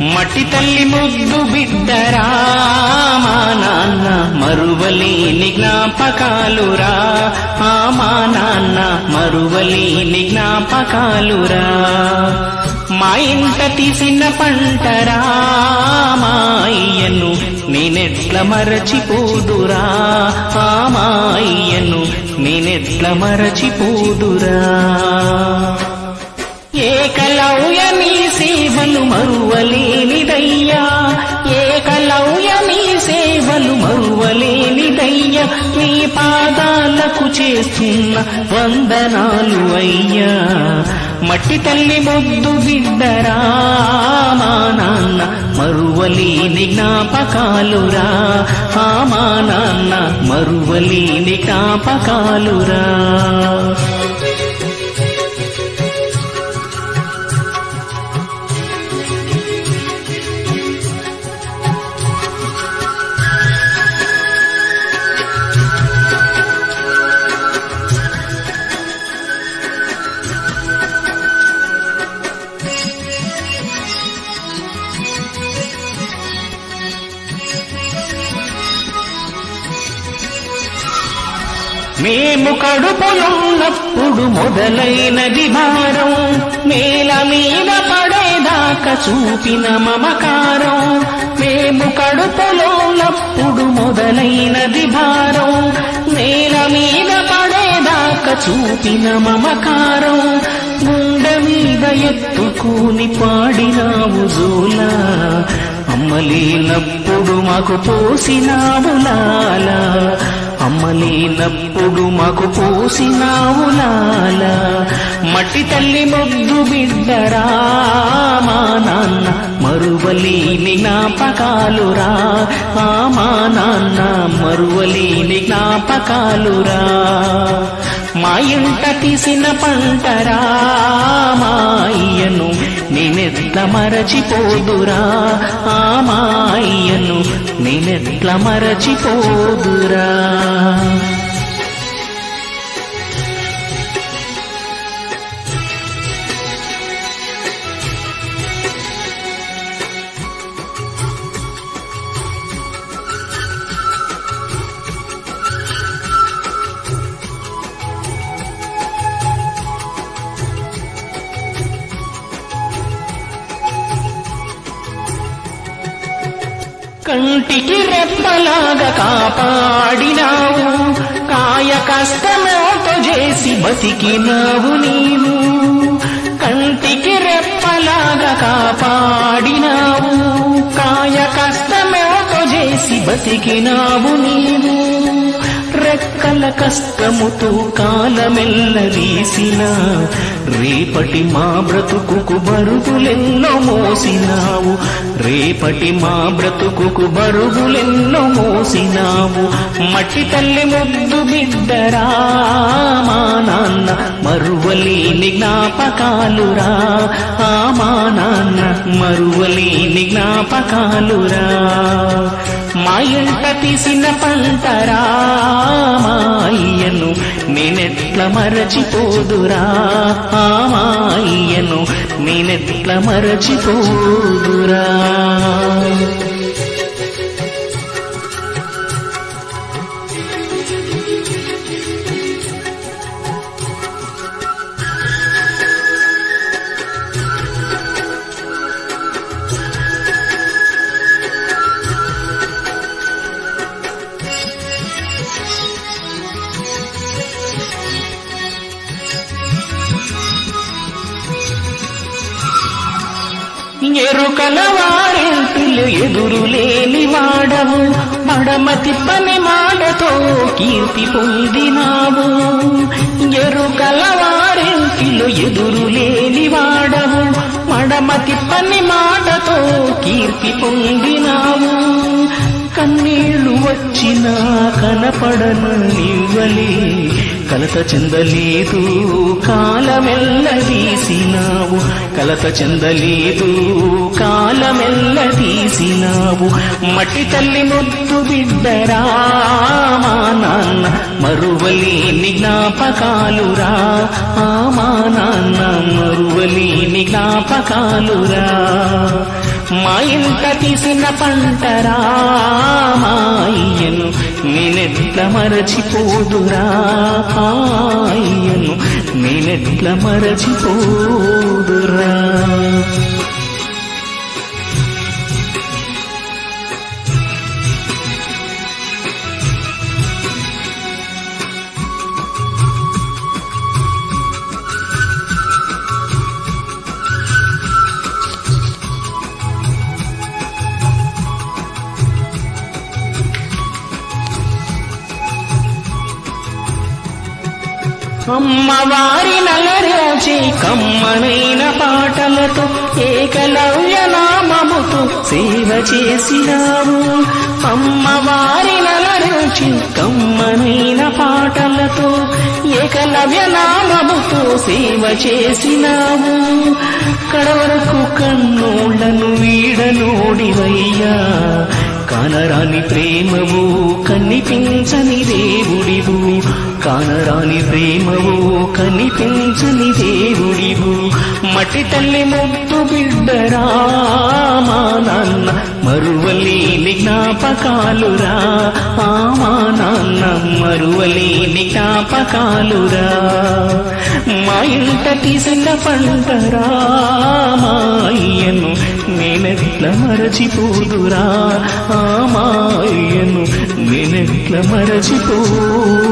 మట్టి తల్లి ముద్దు బిడ్డరా మా నాన్న మరువలేని జ్ఞాపకాలురా ఆ మా నాన్న మరువలేని జ్ఞాపకాలురా మా ఇంట తీసిన పంటరా మా అయ్యను నేనెట్ల మరచిపోదురా ఆ మా అయ్యను నేనెట్ల మరచిపోదురా ఏకలవ్య నీ సేవలు మరువలేనిదయ్యా ఏకలవ్య నీ సేవలు మరువలేనిదయ్యా నీ పాదాలకు చేస్తున్న వందనాలు అయ్యా మట్టి తల్లి ముద్దు బిడ్డరా మా నాన్న మరువలేని జ్ఞాపకాలురా ఆ మా నాన్న మరువలేని జ్ఞాపకాలురా మేము కడుపులున్నప్పుడు మొదలైనది భారం నేల మీద పడేదాకా చూపిన మమకారం మేము కడుపులోనప్పుడు మొదలైనది భారం నేల మీద పడేదాకా చూపిన మమకారం గుండె మీద ఎత్తుకుని పాడినావు జోలా అమ్మలేనప్పుడు మాకు పోసినావు లాలా అమ్మలేనప్పుడు మాకు పోసినావు లాలా మట్టి తల్లి ముద్దు బిడ్డరా మా నాన్న మరువలేని జ్ఞాపకాలురా ఆ మా నాన్న మరువలేని జ్ఞాపకాలురా మా ఇంట తీసిన పంటరా మా అయ్యను నేనెట్ల మరచిపోదురా ఆ మా అయ్యను నేనెట్ల మరచిపోదురా కంటికి రెప్పలాగా కాపాడినావు కాయ కష్టమోతో చేసి బతికినావు నీవు కంటికి రెప్పలాగా కాపాడినావు కాయ కష్టమోతో చేసి బతికినావు నీవు రెక్కల కష్టముతో కాలమెల్లదీసిన రేపటి మా బ్రతుకుకు బరుగులెన్నో మోసినావు రేపటి మా బ్రతుకుకు బరుగులెన్నో మోసినావు మట్టి తల్లి ముద్దు బిడ్డరా మా నాన్న మరువలేని జ్ఞాపకాలురా ఆ మా నాన్న మరువలేని జ్ఞాపకాలురా మా ఇంట తీసిన పంటరా మా అయ్యను నేనెట్ల మరచిపోదురా ఆ మా అయ్యను నేనెట్ల మరచిపోదురా ఎరుకల వారింటిలు ఎదురులేని వాడవు మడమ తిప్పని మాటతో కీర్తి పొందినావు ఎరుకల వారింటిలు ఎదురులేని వాడవు మడమ తిప్పని మాటతో కీర్తి పొందినావు కన్నీళ్లు వచ్చినా కనపడను నివ్వలే కలత చెందలేదు కాలమెల్లదీసినావు కలత చెందలేదు కాలమెల్లదీసినావు మట్టి తల్లి ముద్దు బిడ్డరా మా నాన్న మరువలేని జ్ఞాపకాలురా ఆ మా నాన్న మరువలేని జ్ఞాపకాలురా మా ఇంట తీసిన పంటరా మాయ్యను నేనెట్ల మరచిపోదురా అయ్యను నేనెట్ల మరచిపోదురా అమ్మవారి నగరోచి కమ్మనైన పాటలతో ఏకలవ్య నామముతో సేవ చేసినావు అమ్మవారి నగరోచి కమ్మనైన పాటలతో ఏకలవ్య నామముతో సేవ చేసినావు కడవరకు కన్నోళ్లను వీడనోడివయ్యా కానరాని ప్రేమవు కనిపించని దేవుడివు కానరాని ప్రేమవు కనిపించని దేవుడివు మట్టి తల్లి ముద్దు బిడ్డరా మా నాన్న మరువలేని జ్ఞాపకాలురా ఆ మా నాన్న మరువలేని జ్ఞాపకాలురా మా ఇంట తీసిన పంటరా మా అయ్యను నేనెట్ల మరచిపోదురా ఆ మా అయ్యను నేనెట్ల మరచిపోదురా